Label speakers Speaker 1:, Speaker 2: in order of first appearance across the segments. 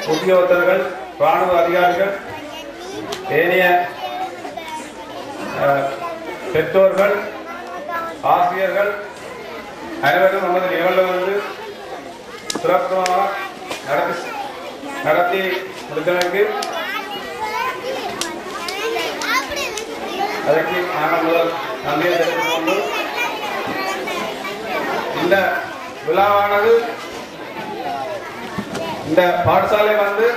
Speaker 1: உத்தியோகத்தர்கள் ராணுவ அதிகாரிகள் ஏனைய அஹ், பெற்றோர்கள் ஆசிரியர்கள் அனைவரும் நமது நிகழ்வு வந்து சிறப்பாக நடத்தி நடத்தி முடித்ததற்கு அதற்கு நாங்கள் முதல் நன்றியை தெரிவித்துக் கொண்டு இந்த விழாவானது இந்த பாடசாலை வந்து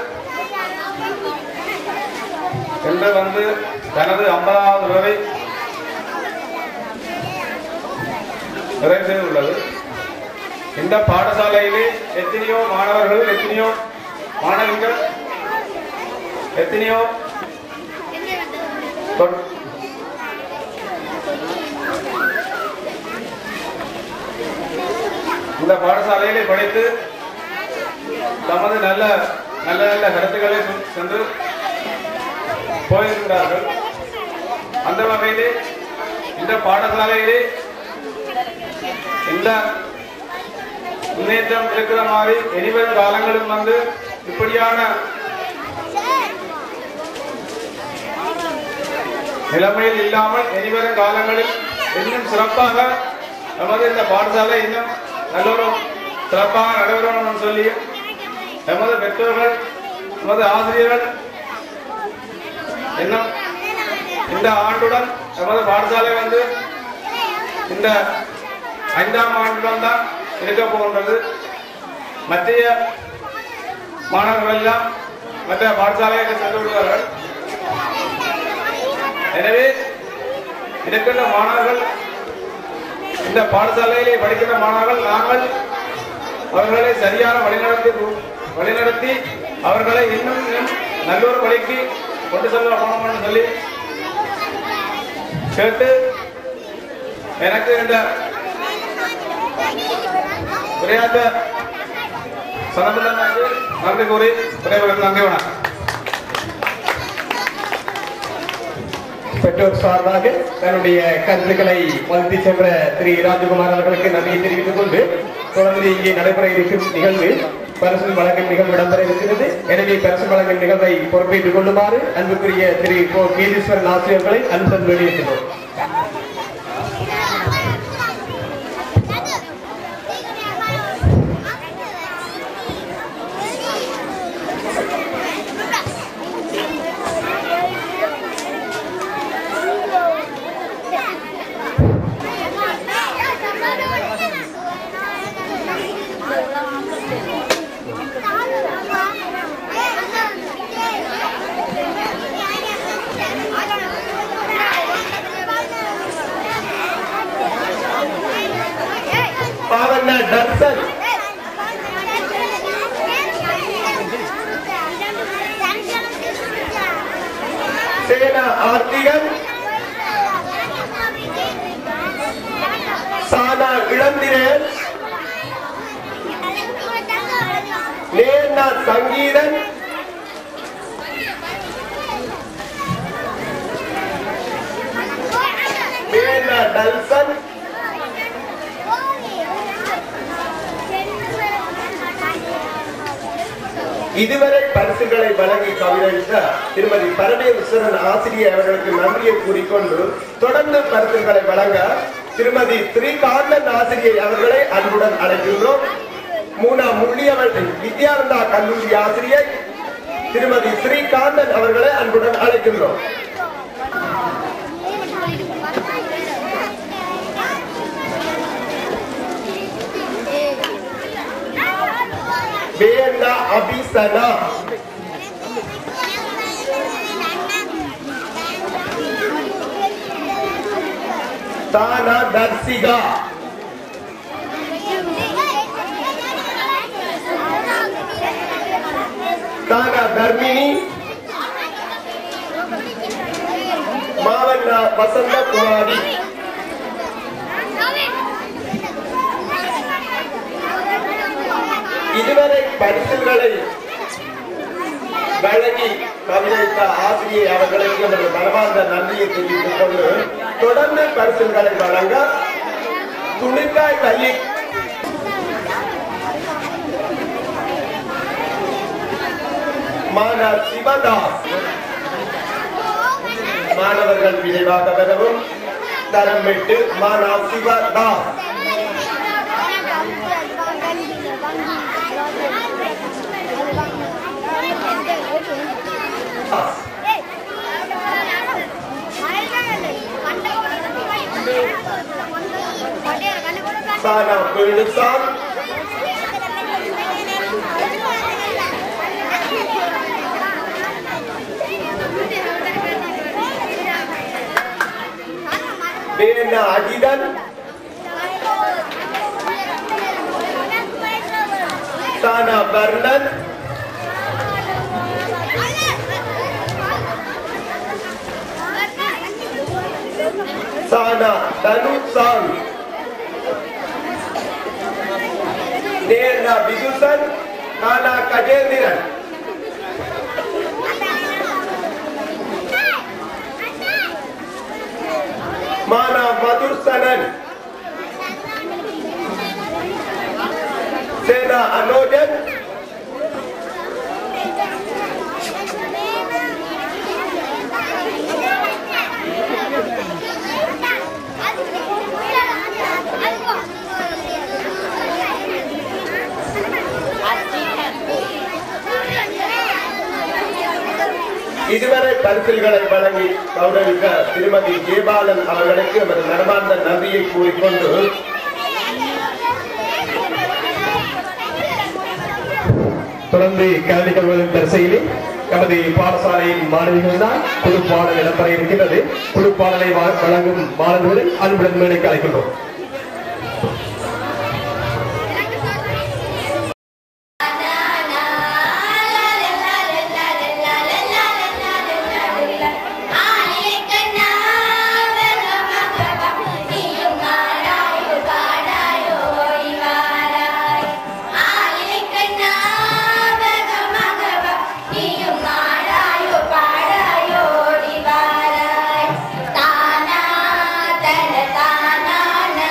Speaker 1: இன்று வந்து தனது ஐம்பதாவது விழாவை நிறைவு செய்துள்ளது இந்த பாடசாலையிலே எத்தனையோ மாணவர்கள் எத்தனையோ மாணவிகள் எத்தனையோ தொட்- இந்த பாடசாலையிலே படித்து தமது நல்ல நல்ல நல்ல கருத்துக்களை செ- சென்று போயிருக்கிறார்கள் அந்த வகையிலே இந்த பாடசாலையிலே இந்த முன்னேற்றம் இருக்கிற மாதிரி இனிவரும் காலங்களும் வந்து இப்படியான நிலைமையில் இல்லாமல் இனிவரும் காலங்களில் இன்னும் சிறப்பாக நமது இந்த பாடசாலை இன்னும் நல்லொரு சிறப்பாக நடைபெறணும் சொல்லி நமது பெற்றோர்கள் நமது ஆசிரியர்கள் இன்னும் இந்த ஆண்டுடன் நமது பாடசாலை வந்து இந்த ஐந்தாம் ஆண்டுடன் தான் இருக்க போகின்றது மற்றைய மாணவர்கள் எல்லாம் மற்ற பாடசாலைக்கு சென்று விடுவார்கள் எனவே இருக்கின்ற மாணவர்கள் இந்த பாடசாலையிலே படிக்கின்ற மாணவர்கள் நாங்கள் அவர்களை சரியான வழிநடத்தி வழிநடத்தி அவர்களை இன்னும் இன்னும் நல்லொரு வழிக்கு கொண்டு செல்ல போனோம்னு சொல்லி கேட்டு எனக்கு இந்த விளையாட்டு சனபந்தனாக்கு நன்றி கூறி விரைவில் நன்றி வணக்கம்
Speaker 2: பெற்றோர் சார்பாக தன்னுடைய கருத்துக்களை வளர்த்தி சென்ற திரு ராஜகுமார் அவர்களுக்கு நன்றியை தெரிவித்துக் கொண்டு தொடர்ந்து இங்கே நடைபெற இருக்கும் நிகழ்வு பரிசு வழங்கும் நிகழ்வு இடம்பெற இருக்கிறது எனவே பரிசு வழங்கும் நிகழ்வை பொறுப்பேற்றுக் கொள்ளுமாறு அன்புக்குரிய திரு கோ கேதீஸ்வரன் ஆசிரியர்களை அன்புடன் வெளியிட்டுள்ளோம் பாவண்ணா தர்சன் சேனா ஆர்த்திகன் சானா இளந்திரன் நேர்னா சங்கீதன் மேனா டல்சன் இதுவரை பரிசுகளை வழங்கி கவிழ்த்த திருமதி பரமேஸ்வரன் ஆசிரியர் அவர்களுக்கு நன்றியை கூறிக்கொண்டு தொடர்ந்து பரிசுகளை வழங்க திருமதி ஸ்ரீகாந்தன் ஆசிரியை அவர்களை அன்புடன் அழைக்கின்றோம் மூனா முள்ளியவள் வித்யானந்தா கல்லூரி ஆசிரியை திருமதி ஸ்ரீகாந்தன் அவர்களை அன்புடன் அழைக்கின்றோம் வேந்தா அபிசனா தானா தர்சிகா தானா தர்மினி மாவண்ணா வசந்த குமாரி இதுவரை பரிசுகளை வழங்கி கவிதைத்த ஆசிரியை அவர்களுக்கு நமது மனமார்ந்த நன்றியை தெரிவித்துக் கொண்டு தொடர்ந்து பரிசுகளை வழங்க துணிக்காய் கல்வி
Speaker 3: மானா சிவதாஸ் மாணவர்கள் விரைவாக வரவும் தரம் விட்டு மானா சிவதாஸ் சானா குழுசான் வேணா அஜிதன் சானா வர்ணன் சானா தனு சாங் நேர்னா பிதுசன் நானா கஜேந்திரன் மானா மதுர்சனன் சேனா அனோஜன் இதுவரை பரிசில்களை வழங்கி கௌரவிக்க திருமதி ஜெயபாலன் அவர்களுக்கு எமது மனமார்ந்த நன்றியை கூறிக்கொண்டு
Speaker 2: தொடர்ந்து கல்வி கல்விகளின் வரிசையிலே நமது பாடசாலையின் மாணவிகள் தான் குழு பாடல் இடம்பெற இருக்கின்றது குழு பாடலை வா- வழங்கும் மாணவர்களை அன்புடன் மேடைக்கு அழைக்கின்றோம்
Speaker 4: தானா தன தானா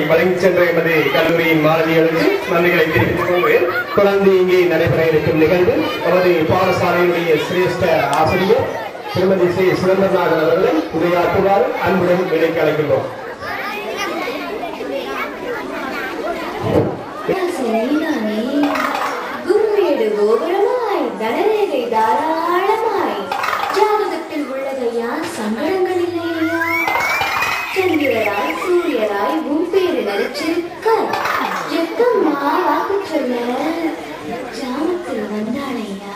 Speaker 2: வழங்கி சென்ற எமது கல்லூரியின் மாணவிகளுக்கு நன்றிகளை தெரிவித்துக் கொண்டு தொடர்ந்து இங்கே நடைபெற இருக்கும் நிகழ்வு நமது பாடசாலையினுடைய சிரேஷ்ட ஆசிரியர் திருமதி ஸ்ரீ சுரேந்திரநாதன் அவர்களை உரையாற்றுவார் அன்புடன் விலைக்கு அழைக்கின்றோம்
Speaker 4: நீதானே குருவேடு கோபுரமாய் தனரேகை தாராளமாய் ஜாதகத்தில் உள்ளதையா சங்கடங்கள் இல்லையா சந்திரராய் சூரியராய் பூப்பேறு நரிச்சிருக்க எத்தம்மா வாக்கு சொல்ல ஜாமத்தில் வந்தாளையா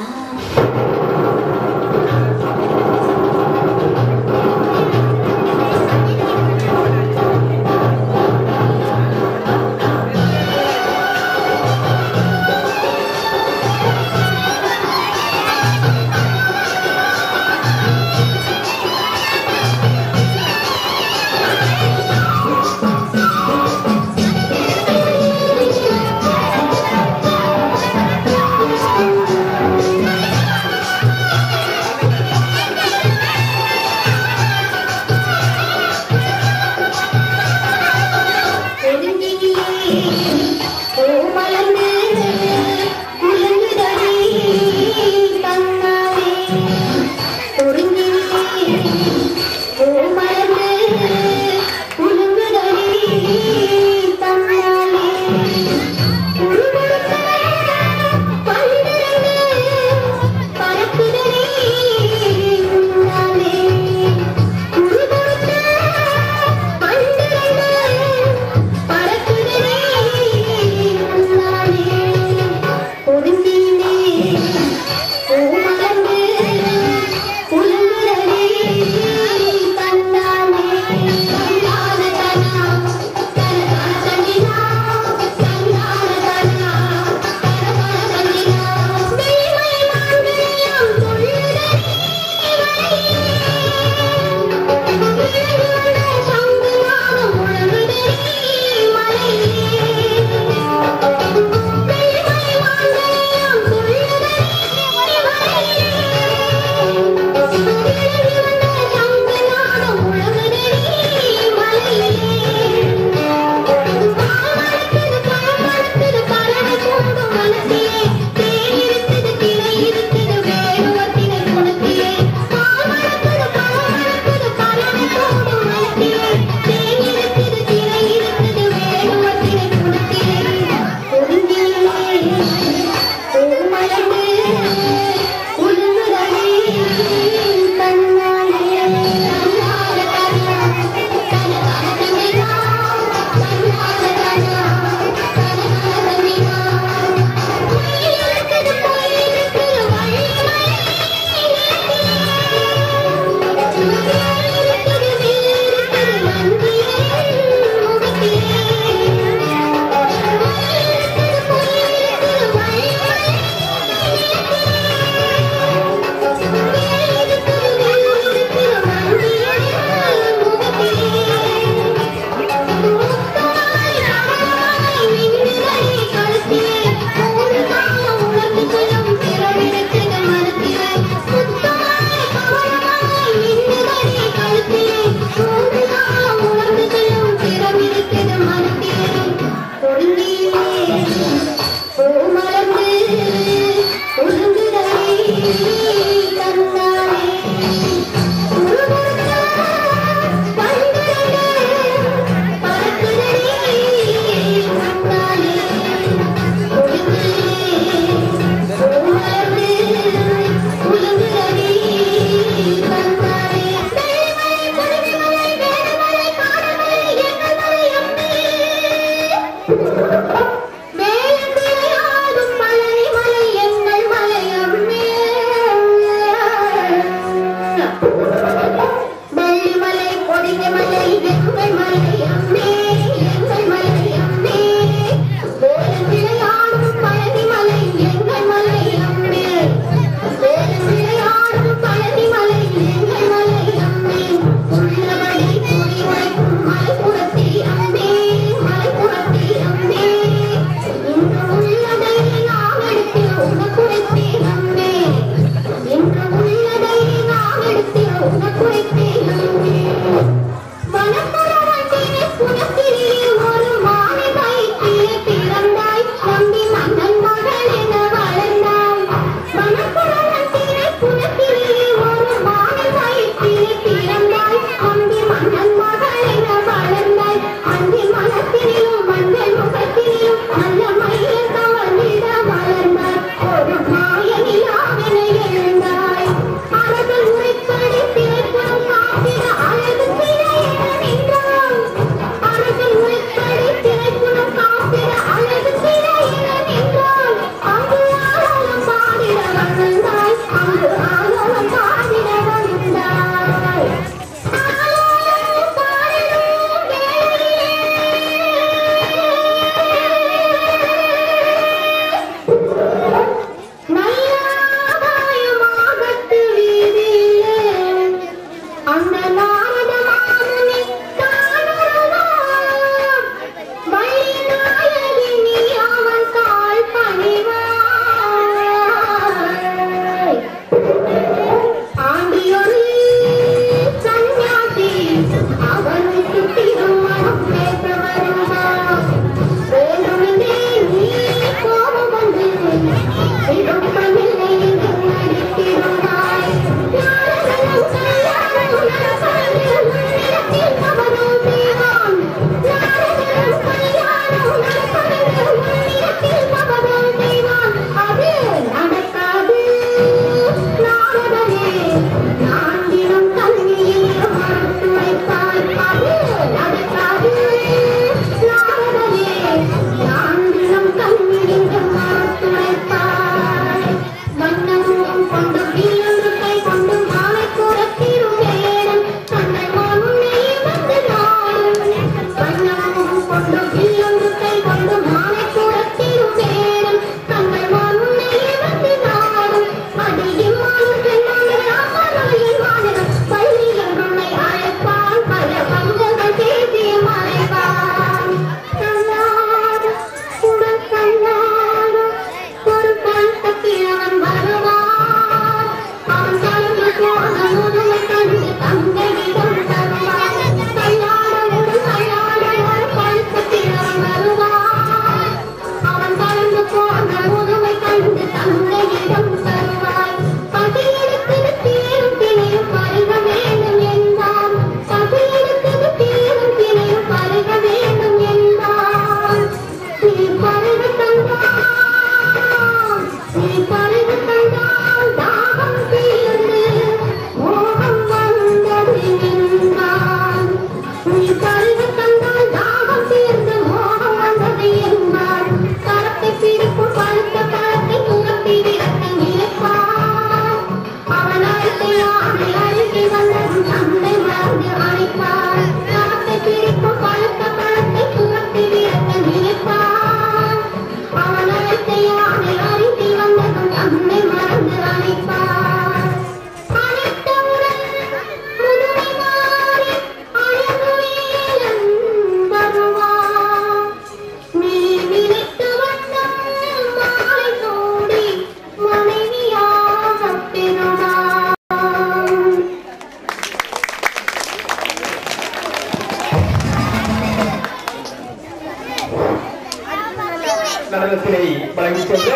Speaker 2: நடனத்தினை வழங்கி சென்ற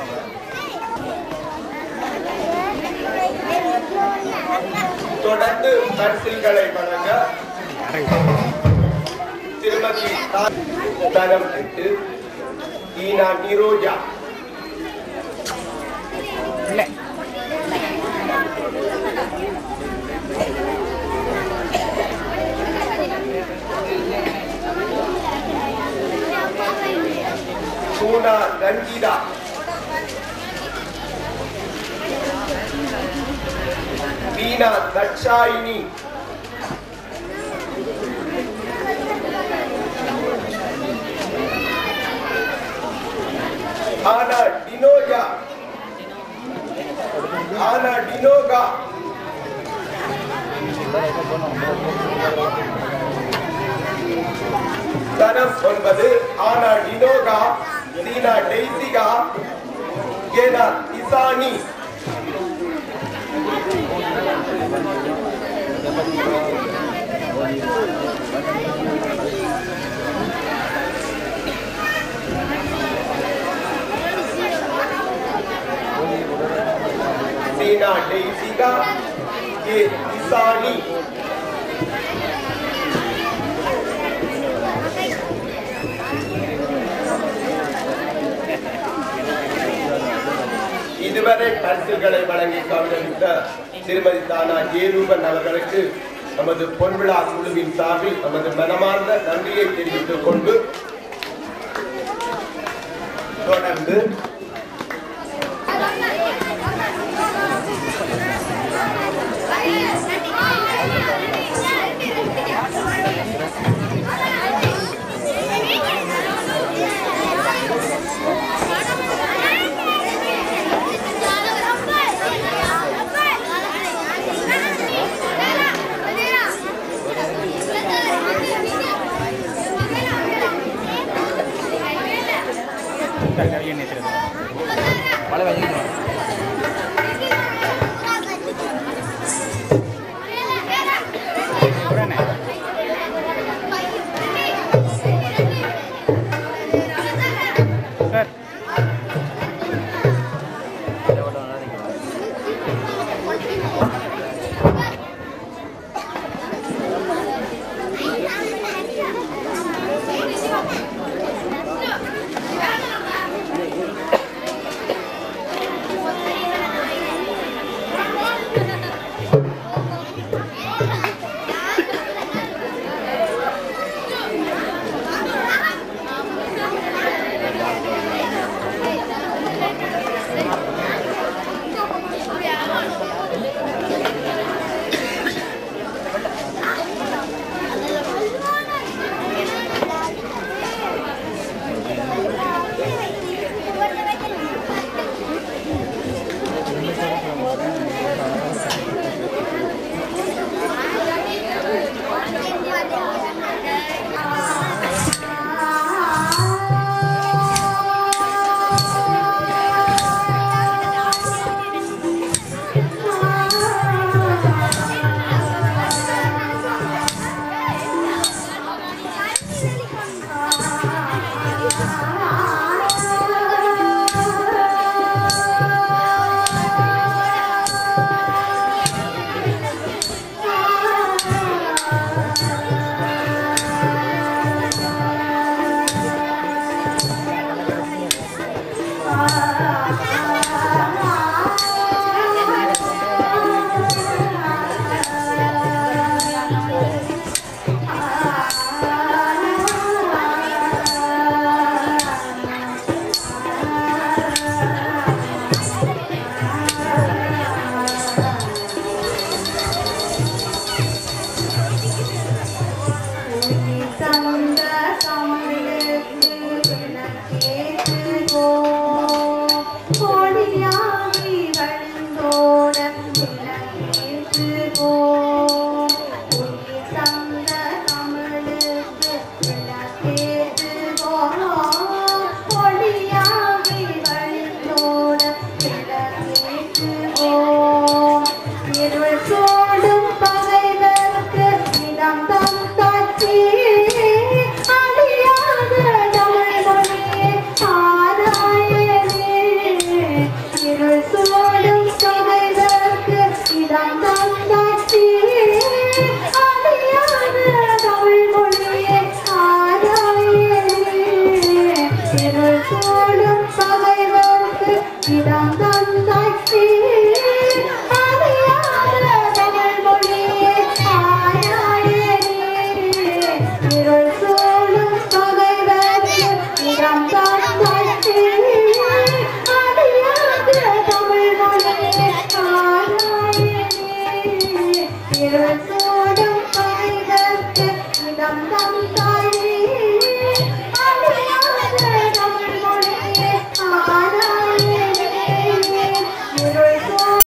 Speaker 3: தொடர்ந்து பரிசில்களை வழங்க திருமதி தா- தரம் எட்டு ஈனா நிரோஜா சூனா ரஞ்சிதா வீணா தட்சாயினி ஆனா டினோயா ஆனா டினோகா தரம் ஒன்பது ஆனா டினோகா சீனா டெய்சிகா ஏனா இசானி சீனா டெய்சிகா ஏ இசானி இதுவரை பரிசுகளை வழங்கி கௌரவித்த திருமதி தானா ஜேரூபன் அவர்களுக்கு நமது பொன்விழா குழுவின் சார்பில் நமது மனமார்ந்த நன்றியை தெரிவித்துக் கொண்டு தொடர்ந்து
Speaker 5: இருள் சூழும் பகைவர்க்கு இடம் தந்தாய் நீ. அறியாத தமிழ் மொழியே ஆனாயே நீ. இருள் சூழும் பகைவர்க்கு இடம் தந்தாய் நீ. அறியாத தமிழ் மொழியே ஆனாயே நீ. இருள் சூழும் பகைவர்க்கு இடம் தந்தாய்